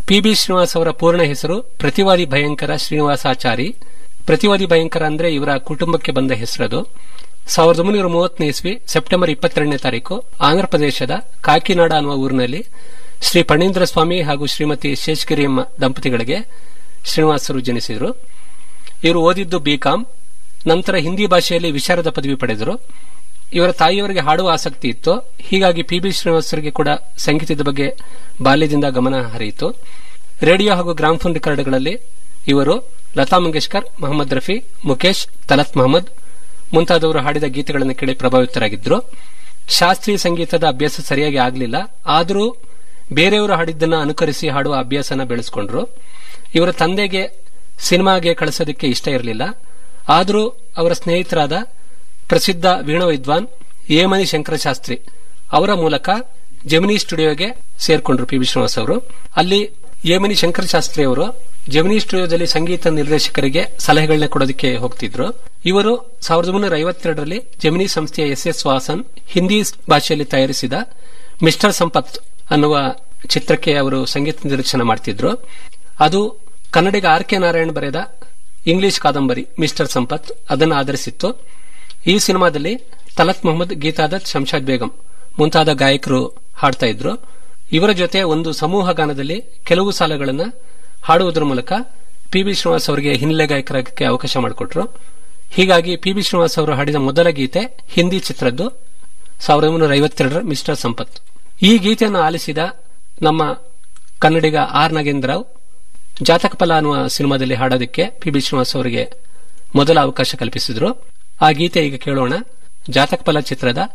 P B Srinivas ಅವರ ಪೂರ್ಣ ಹೆಸರು ಪ್ರತಿವಾದಿ ಭಯಂಕರ ಶ್ರೀನಿವಾಸಾಚಾರಿ ಪ್ರತಿವಾದಿ ಭಯಂಕರ ಅಂದ್ರೆ ಇವರ ಕುಟುಂಬಕ್ಕೆ ಬಂದ ಹೆಸರದು ಸಾವಿರದ ಒಂಬೈನೂರ ಮೂವತ್ತನೇ ಇಸ್ವಿ ಸೆಪ್ಟೆಂಬರ್ ಇಪ್ಪತ್ತೆರಡನೇ ತಾರೀಕು ಆಂಧ್ರಪ್ರದೇಶದ ಕಾಕಿನಾಡ ಅನ್ನುವ ಊರಿನಲ್ಲಿ ಶ್ರೀ ಪಣೀಂದ್ರ ಸ್ವಾಮಿ ಹಾಗೂ ಶ್ರೀಮತಿ ಶೇಷಗಿರಿಯಮ್ಮ ದಂಪತಿಗಳಿಗೆ ಶ್ರೀನಿವಾಸರು ಜನಿಸಿದರು ಇವರು ಓದಿದ್ದು ಬಿಕಾಂ ನಂತರ ಹಿಂದಿ ಭಾಷೆಯಲ್ಲಿ ವಿಶಾರದ ಪದವಿ ಪಡೆದರು ಇವರ ತಾಯಿಯವರಿಗೆ ಹಾಡುವ ಆಸಕ್ತಿ ಇತ್ತು ಹೀಗಾಗಿ ಪಿ ಬಿ ಶ್ರೀನಿವಾಸರಿಗೆ ಕೂಡ ಸಂಗೀತದ ಬಗ್ಗೆ ಬಾಲ್ಯದಿಂದ ಗಮನ ಹರಿಯಿತು ರೇಡಿಯೋ ಹಾಗೂ ಗ್ರಾಮ್ಫೋನ್ ರೆಕಾರ್ಡ್ಗಳಲ್ಲಿ ಇವರು ಲತಾ ಮಂಗೇಶ್ಕರ್ ಮೊಹಮ್ಮದ್ ರಫಿ ಮುಖೇಶ್ ತಲತ್ ಮೊಹಮ್ಮದ್ ಮುಂತಾದವರು ಹಾಡಿದ ಗೀತೆಗಳನ್ನು ಕೇಳಿ ಪ್ರಭಾವಿತರಾಗಿದ್ದರು ಶಾಸ್ತ್ರೀಯ ಸಂಗೀತದ ಅಭ್ಯಾಸ ಸರಿಯಾಗಿ ಆಗಲಿಲ್ಲ ಆದರೂ ಬೇರೆಯವರು ಹಾಡಿದ್ದನ್ನ ಅನುಕರಿಸಿ ಹಾಡುವ ಅಭ್ಯಾಸನ ಬೆಳೆಸಿಕೊಂಡ್ರು ಇವರ ತಂದೆಗೆ ಸಿನಿಮಾಗೆ ಕಳಿಸೋದಕ್ಕೆ ಇಷ್ಟ ಇರಲಿಲ್ಲ ಆದರೂ ಅವರ ಸ್ನೇಹಿತರಾದ ಪ್ರಸಿದ್ಧ ವೀಣಾ ವಿದ್ವಾನ್ ಏಮನಿ ಶಂಕರಶಾಸ್ತ್ರಿ ಅವರ ಮೂಲಕ ಜಮಿನಿ ಸ್ಟುಡಿಯೋಗೆ ಸೇರ್ಕೊಂಡ್ರು ಪಿ ಬಿ ಶ್ರೀನಿವಾಸ್ ಅವರು ಅಲ್ಲಿ ಏಮನಿ ಶಂಕರಶಾಸ್ತ್ರಿ ಅವರು ಜಮಿನಿ ಸ್ಟುಡಿಯೋದಲ್ಲಿ ಸಂಗೀತ ನಿರ್ದೇಶಕರಿಗೆ ಸಲಹೆಗಳನ್ನ ಕೊಡೋದಕ್ಕೆ ಹೋಗ್ತಿದ್ರು ಇವರು ಸಾವಿರದ ಒಂಬೈನೂರ ಐವತ್ತೆರಡರಲ್ಲಿ ಜಮಿನಿ ಸಂಸ್ಥೆಯ ಎಸ್ ಎಸ್ ವಾಸನ್ ಹಿಂದಿ ಭಾಷೆಯಲ್ಲಿ ತಯಾರಿಸಿದ ಮಿಸ್ಟರ್ ಸಂಪತ್ ಅನ್ನುವ ಚಿತ್ರಕ್ಕೆ ಅವರು ಸಂಗೀತ ನಿರ್ದೇಶನ ಮಾಡ್ತಿದ್ರು ಅದು ಕನ್ನಡಿಗ ಆರ್ ಕೆ ನಾರಾಯಣ್ ಬರೆದ ಇಂಗ್ಲಿಷ್ ಕಾದಂಬರಿ ಮಿಸ್ಟರ್ ಸಂಪತ್ ಅದನ್ನು ಆಧರಿಸಿತ್ತು ಈ ಸಿನಿಮಾದಲ್ಲಿ ತಲತ್ ಮೊಹಮ್ಮದ್ ಗೀತಾದತ್ ಶಂಶಾದ್ ಬೇಗಂ ಮುಂತಾದ ಗಾಯಕರು ಹಾಡ್ತಾ ಇದ್ರು ಇವರ ಜೊತೆ ಒಂದು ಸಮೂಹ ಗಾನದಲ್ಲಿ ಕೆಲವು ಸಾಲಗಳನ್ನು ಹಾಡುವುದರ ಮೂಲಕ ಪಿ ಬಿ ಶ್ರೀನಿವಾಸ್ ಅವರಿಗೆ ಹಿನ್ನೆಲೆ ಗಾಯಕರಾಗಕ್ಕೆ ಅವಕಾಶ ಮಾಡಿಕೊಟ್ರು ಹೀಗಾಗಿ ಪಿ ಬಿ ಶ್ರೀನಿವಾಸ್ ಅವರು ಹಾಡಿದ ಮೊದಲ ಗೀತೆ ಹಿಂದಿ ಚಿತ್ರದ್ದು ಸಾವಿರದ ಒಂಬೈನೂರ ಐವತ್ತೆರಡರ ಮಿಸ್ಟರ್ ಸಂಪತ್ ಈ ಗೀತೆಯನ್ನು ಆಲಿಸಿದ ನಮ್ಮ ಕನ್ನಡಿಗ ಆರ್ ನಾಗೇಂದ್ರರಾವ್ ಜಾತಕ ಫಲ ಅನ್ನುವ ಸಿನಿಮಾದಲ್ಲಿ ಹಾಡೋದಕ್ಕೆ ಪಿ ಬಿ ಶ್ರೀನಿವಾಸ್ ಅವರಿಗೆ ಮೊದಲ ಅವಕಾಶ ಕಲ್ಪಿಸಿದ್ರು ಆ ಗೀತೆ ಈಗ ಕೇಳೋಣ ಜಾತಕ ಫಲ ಚಿತ್ರದ